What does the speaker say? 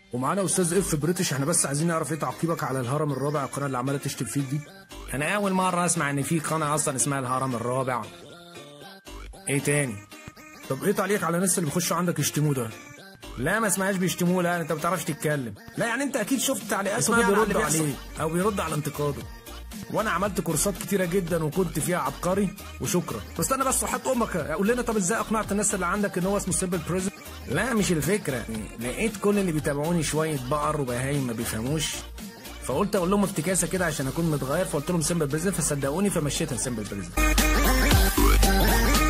ومعانا استاذ اف بريتش احنا بس عايزين نعرف ايه تعقيبك على الهرم الرابع القناه اللي عماله تشتم فيك دي انا اول مره اسمع ان في قناه اصلا اسمها الهرم الرابع ايه تاني طب ايه تعليقك على الناس اللي بيخشوا عندك يشتموه ده لا ما اسمهاش بيشتموه لا انت ما بتعرفش تتكلم لا يعني انت اكيد شفت تعليقاته اسمها دي على اللي بيرد بيحصل. عليه او بيرد على انتقاده وانا عملت كورسات كتيره جدا وكنت فيها عبقري وشكرا بس انا بس وحياه امك قول لنا طب ازاي اقنعت الناس اللي عندك ان هو اسمه سيمبل بريزن لا مش الفكره لقيت كل اللي بيتابعوني شويه بقر وبهايم ما بيفهموش فقلت اقول لهم افتكاسه كده عشان اكون متغير فقلت لهم سيمبل بريزن فصدقوني فمشيتها سيمبل بريزن